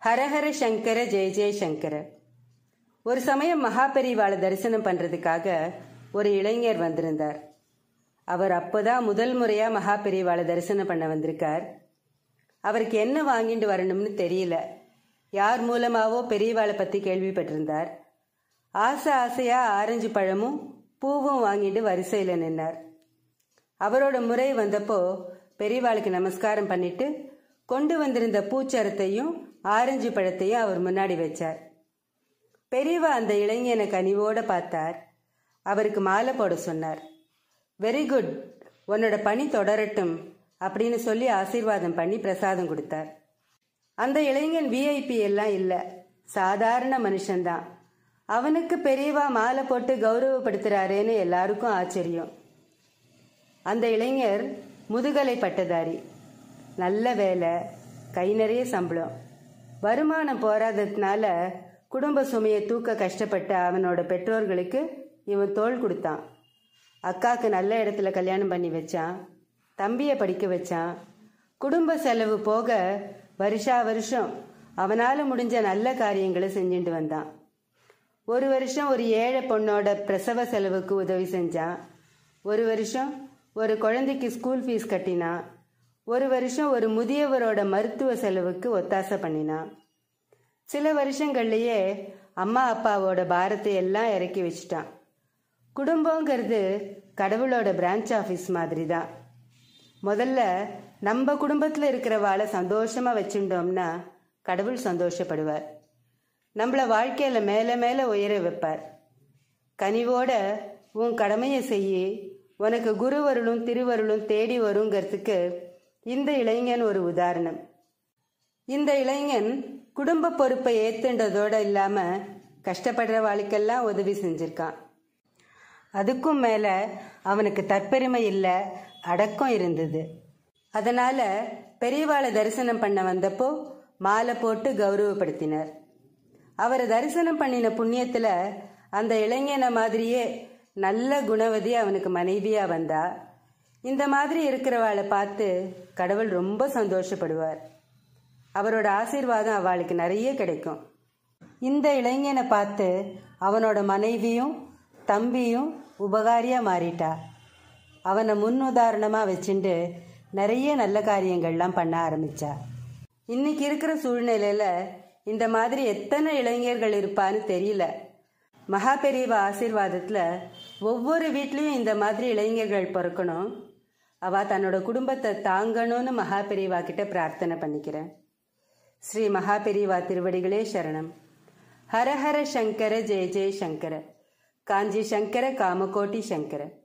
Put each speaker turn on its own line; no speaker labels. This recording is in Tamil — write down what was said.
ஹரஹர சங்கர ஜெய ஜெய சங்கர ஒரு சமயம் மகாபெரிவாளை தரிசனம் பண்றதுக்காக ஒரு இளைஞர் வந்திருந்தார் அவர் அப்போதான் முதல் முறையா மகாபெரிவாளை தரிசனம் பண்ண வந்திருக்கார் அவருக்கு என்ன வாங்கிட்டு வரணும்னு தெரியல யார் மூலமாவோ பெரியவாளை பத்தி கேள்விப்பட்டிருந்தார் ஆசை ஆசையா ஆரஞ்சு பழமும் பூவும் வாங்கிட்டு வரிசையில் நின்னார் அவரோட முறை வந்தப்போ பெரியவாளுக்கு நமஸ்காரம் பண்ணிட்டு கொண்டு வந்திருந்த பூச்சரத்தையும் ஆரஞ்சு பழத்தையும் அவர் முன்னாடி வச்சார் பெரியவா அந்த இளைஞனை கனிவோட பார்த்தார் அவருக்கு மாலை போட சொன்னார் வெரி குட் உன்னோட பணி தொடரட்டும் அப்படின்னு சொல்லி ஆசீர்வாதம் பண்ணி பிரசாதம் கொடுத்தார் அந்த இளைஞன் விஐபி எல்லாம் இல்லை சாதாரண மனுஷன்தான் அவனுக்கு பெரியவா மாலை போட்டு கௌரவப்படுத்துறாரேன்னு எல்லாருக்கும் ஆச்சரியம் அந்த இளைஞர் முதுகலை பட்டதாரி நல்ல வேலை கை நிறைய சம்பளம் வருமானம் போராததுனால குடும்ப சுமையை தூக்க கஷ்டப்பட்ட அவனோட பெற்றோர்களுக்கு இவன் தோள் கொடுத்தான் அக்காக்கு நல்ல இடத்துல கல்யாணம் பண்ணி வச்சான் தம்பியை படிக்க வச்சான் குடும்ப செலவு போக வருஷா வருஷம் அவனால் முடிஞ்ச நல்ல காரியங்களை செஞ்சுட்டு வந்தான் ஒரு வருஷம் ஒரு ஏழை பொண்ணோட பிரசவ செலவுக்கு உதவி செஞ்சான் ஒரு வருஷம் ஒரு குழந்தைக்கு ஸ்கூல் ஃபீஸ் கட்டினான் ஒரு வருஷம் ஒரு முதியவரோட மருத்துவ செலவுக்கு ஒத்தாசை பண்ணினான் சில வருஷங்கள்லயே அம்மா அப்பாவோட பாரத்தை எல்லாம் இறக்கி வச்சுட்டான் குடும்பங்கிறது கடவுளோட பிரான்ச் ஆஃபீஸ் மாதிரி தான் முதல்ல நம்ம குடும்பத்தில் இருக்கிறவாளை சந்தோஷமா வச்சுட்டோம்னா கடவுள் சந்தோஷப்படுவார் நம்மள வாழ்க்கையில மேலே மேலே உயர வைப்பார் கனிவோட உன் கடமையை செய்யி உனக்கு குருவருளும் திருவருளும் தேடி வருங்கிறதுக்கு இந்த இளைஞன் ஒரு உதாரணம் இந்த இளைஞன் குடும்ப பொறுப்பை ஏத்துண்டதோட இல்லாம கஷ்டப்படுற வாழ்க்கெல்லாம் உதவி செஞ்சிருக்கான் அதுக்கும் மேல அவனுக்கு தற்பெருமை இல்லை அடக்கம் இருந்தது அதனால பெரியவாளை தரிசனம் பண்ண வந்தப்போ மாலை போட்டு கௌரவப்படுத்தினார் அவரை தரிசனம் பண்ணின புண்ணியத்துல அந்த இளைஞனை மாதிரியே நல்ல குணவதி அவனுக்கு மனைவியா வந்தா இந்த மாதிரி இருக்கிறவாளை பார்த்து கடவுள் ரொம்ப சந்தோஷப்படுவார் அவரோட ஆசீர்வாதம் அவளுக்கு நிறைய கிடைக்கும் இந்த இளைஞனை பார்த்து அவனோட மனைவியும் தம்பியும் உபகாரியா மாறிட்டா அவனை முன் உதாரணமா வச்சுட்டு நிறைய நல்ல காரியங்கள்லாம் பண்ண ஆரம்பிச்சா இன்னைக்கு இருக்கிற சூழ்நிலையில இந்த மாதிரி எத்தனை இளைஞர்கள் இருப்பான்னு தெரியல மகா பெரியவா ஆசீர்வாதத்துல ஒவ்வொரு வீட்லயும் இந்த மாதிரி இளைஞர்கள் பிறக்கணும் அவ தன்னோட குடும்பத்தை தாங்கணும்னு மகா பெரியவா கிட்ட பிரார்த்தனை பண்ணிக்கிறேன் ஸ்ரீ மகா பெரியவா திருவடிகளே சரணம் ஹர ஹர சங்கர ஜெய ஜெய சங்கர காஞ்சி சங்கர காமகோட்டி சங்கர